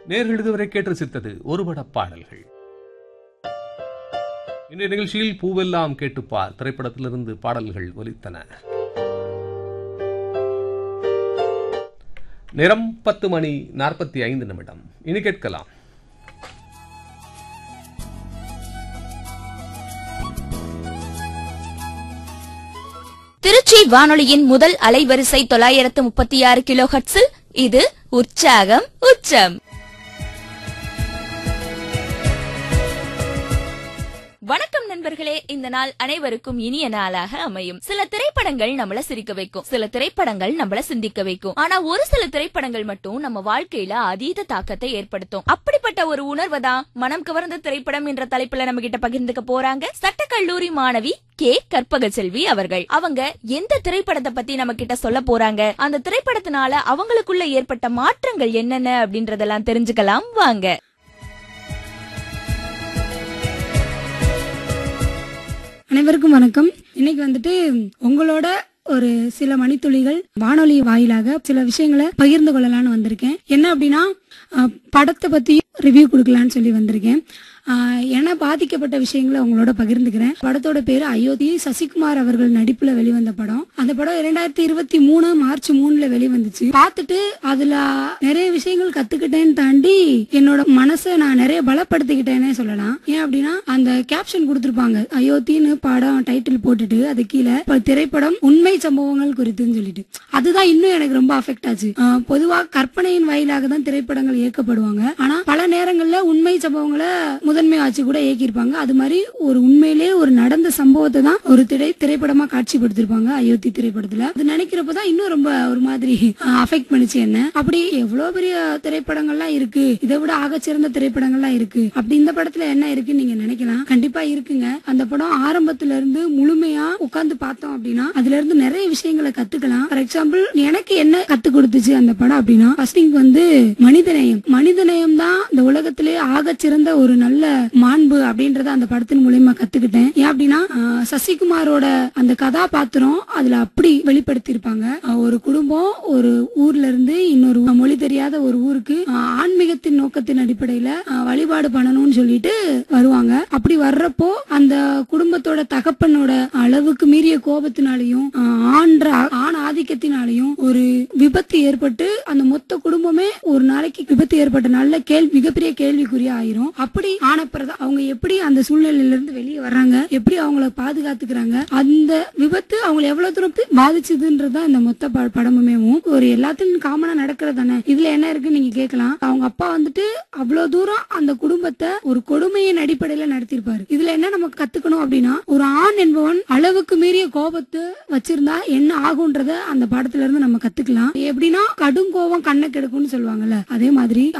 நேர்கள் இதுவரை கேட்டு ரசித்தது ஒருபட பாடல்கள் இன்றைய நிகழ்ச்சியில் பூவெல்லாம் கேட்டுப்பார் திரைப்படத்திலிருந்து பாடல்கள் ஒலித்தன நிறம் பத்து மணி நாற்பத்தி ஐந்து நிமிடம் இனி கேட்கலாம் திருச்சி வானொலியின் முதல் அலைவரிசை தொள்ளாயிரத்து முப்பத்தி ஆறு கிலோ ஹட்ஸில் இது உற்சாகம் உச்சம் வணக்கம் நண்பர்களே இந்த நாள் அனைவருக்கும் இனிய நாளாக அமையும் சில திரைப்படங்கள் நம்மள சிரிக்க வைக்கும் சில திரைப்படங்கள் நம்மள சிந்திக்க வைக்கும் ஆனா ஒரு சில திரைப்படங்கள் மட்டும் நம்ம வாழ்க்கையில அதீத தாக்கத்தை ஏற்படுத்தும் அப்படிப்பட்ட ஒரு உணர்வை தான் மனம் கவர்ந்த திரைப்படம் என்ற தலைப்புல நம்ம கிட்ட பகிர்ந்துக்க போறாங்க சட்டக்கல்லூரி மாணவி கே கற்பக செல்வி அவர்கள் அவங்க எந்த திரைப்படத்தை பத்தி நம்ம கிட்ட சொல்ல போறாங்க அந்த திரைப்படத்தினால அவங்களுக்குள்ள ஏற்பட்ட மாற்றங்கள் என்னென்ன அப்படின்றதெல்லாம் தெரிஞ்சுக்கலாம் வாங்க அனைவருக்கும் வணக்கம் இன்னைக்கு வந்துட்டு உங்களோட ஒரு சில மணித்துளிகள் வானொலி வாயிலாக சில விஷயங்களை பகிர்ந்து கொள்ளலாம்னு வந்திருக்கேன் என்ன அப்படின்னா அஹ், படத்தை பத்தி ரிவ்யூ கொடுக்கலான்னு சொல்லி வந்திருக்கேன் அஹ், என பாதிக்கப்பட்ட விஷயங்களை உங்களோட பகிர்ந்துக்கிறேன் படத்தோட பேரு அயோத்தி சசிகுமார் அவர்கள் நடிப்புல வெளிவந்த படம் அந்த படம் இரண்டாயிரத்தி இருபத்தி மூணு மார்ச் மூணுல வெளிவந்துச்சு பார்த்துட்டு அதுல நிறைய விஷயங்கள் கத்துக்கிட்டேன்னு தாண்டி என்னோட மனசை நான் நிறைய பலப்படுத்திக்கிட்டேனே சொல்லலாம் ஏன் அப்படின்னா அந்த கேப்ஷன் கொடுத்திருப்பாங்க அயோத்தின்னு படம் டைட்டில் போட்டுட்டு அது கீழே இப்ப திரைப்படம் உண்மை சம்பவங்கள் குறித்துன்னு சொல்லிட்டு அதுதான் இன்னும் எனக்கு ரொம்ப அஃபெக்ட் ஆச்சு அஹ் பொதுவா கற்பனையின் வாயிலாக தான் திரைப்படங்கள் இயக்கப்படுவாங்க ஆனா பல நேரங்கள்ல உண்மை சம்பவங்களை முதன்மை ஆச்சு கூட இயக்கியிருப்பாங்க அது மாதிரி ஒரு உண்மையிலேயே ஒரு நடந்த சம்பவத்தை தான் ஒரு திரை திரைப்படமா காட்சிப்படுத்திருப்பாங்க அயோத்தி திரைப்படத்துல அது நினைக்கிறப்பதான் இன்னும் ரொம்ப ஒரு மாதிரி அஃபெக்ட் பண்ணுச்சு என்ன அப்படி எவ்வளவு பெரிய திரைப்படங்கள்லாம் இருக்கு இதை விட ஆகச்சிறந்த திரைப்படங்கள்லாம் இருக்கு அப்படி இந்த படத்துல என்ன இருக்குன்னு நீங்க நினைக்கலாம் கண்டிப்பா இருக்குங்க அந்த படம் ஆரம்பத்துல இருந்து முழுமையா உட்கார்ந்து பார்த்தோம் அப்படின்னா அதுல இருந்து நிறைய விஷயங்களை கத்துக்கலாம் ஃபார் எக்ஸாம்பிள் எனக்கு என்ன கத்து கொடுத்துச்சு அந்த படம் அப்படின்னா ஃபர்ஸ்ட் திங் வந்து மனிதநேயம் மனிதநேயம் தான் இந்த உலகத்திலே ஆகச்சிறந்த ஒரு நல்ல மாண்பு அப்படின்றத அந்த படத்தின் மூலியமா கத்துக்கிட்டேன் ஏன் அப்படின்னா ஆஹ், சசிகுமாரோட அந்த கதாபாத்திரம் அதுல அப்படி வெளிப்படுத்தியிருப்பாங்க ஆஹ், ஒரு குடும்பம் ஒரு ஊர்ல இருந்து இன்னொரு மொழி தெரியாத ஒரு ஊருக்கு ஆஹ், ஆன்மீகத்தின் நோக்கத்தின் அடிப்படையில ஆஹ், வழிபாடு பண்ணணும்னு சொல்லிட்டு வருவாங்க அப்படி வர்றப்போ அந்த குடும்பத்தோட தகப்பனோட அளவுக்கு மீறிய கோபத்தினாலையும் ஆஹ், ஆன்ற ஆண் ஆதிக்கத்தினாலையும் ஒரு விபத்து ஏற்பட்டு அந்த மொத்த குடும்பமே ஒரு நாளைக்கு விபத்து ஏற்பட்ட நல்ல கேள்வி மிகப்பெரிய கேள்விக்குறியா ஆயிரும் அப்படி ஆனப்பிறகு அவங்க எப்படி அந்த சூழ்நிலையில இருந்து வெளியே வர்றாங்க எப்படி அவங்கள பாதுகாத்துக்கிறாங்க அந்த விபத்து அவங்களை எவ்வளவு தூரம் பாதிச்சதுன்றதுதான் இந்த மொத்த ப- படமுமே ஒரு எல்லாத்துலயும் காமனா நடக்கிறது தானே இதுல என்ன இருக்குன்னு நீங்க கேட்கலாம் அவங்க அப்பா வந்துட்டு அவ்வளவு தூரம் அந்த குடும்பத்தை ஒரு கொடுமையின் அடிப்படையில நடத்திருப்பாரு இதுல என்ன நம்ம கத்துக்கணும் அப்படின்னா ஒரு ஆண் என்பவன் அளவுக்கு மீறிய கோபத்தை வச்சிருந்தா என்ன ஆகுன்றத அந்த படத்துல இருந்து நம்ம கத்துக்கலாம் எப்படின்னா கடும் கோபம் கண்ணை கெடுக்கும்னு சொல்லுவாங்கல்ல அதே மாதிரி